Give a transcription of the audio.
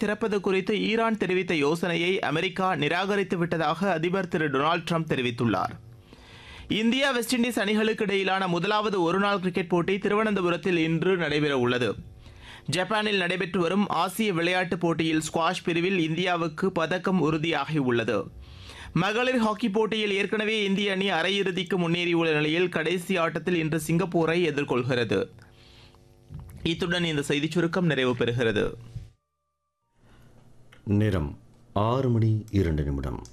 திறப்பது குறித்து ஈரான் தெரிவித்த யோசனையை அமெரிக்கா நிராகரித்து விட்டதாக அதிபர் திரு டொனால்டு ட்ரம்ப் தெரிவித்துள்ளார் இந்தியா வெஸ்ட் இண்டீஸ் அணிகளுக்கு இடையிலான முதலாவது ஒருநாள் கிரிக்கெட் போட்டி திருவனந்தபுரத்தில் இன்று நடைபெற உள்ளது ஜப்பானில் நடைபெற்று வரும் ஆசிய விளையாட்டுப் போட்டியில் ஸ்குவாஷ் பிரிவில் இந்தியாவுக்கு பதக்கம் உறுதியாகியுள்ளது மகளிர் ஹாக்கி போட்டியில் ஏற்கனவே இந்திய அணி அரையிறுதிக்கு முன்னேறியுள்ள நிலையில் கடைசி ஆட்டத்தில் இன்று சிங்கப்பூரை எதிர்கொள்கிறது இத்துடன் இந்த செய்திச் சுருக்கம் நிறைவு பெறுகிறது நேரம் ஆறு மணி இரண்டு நிமிடம்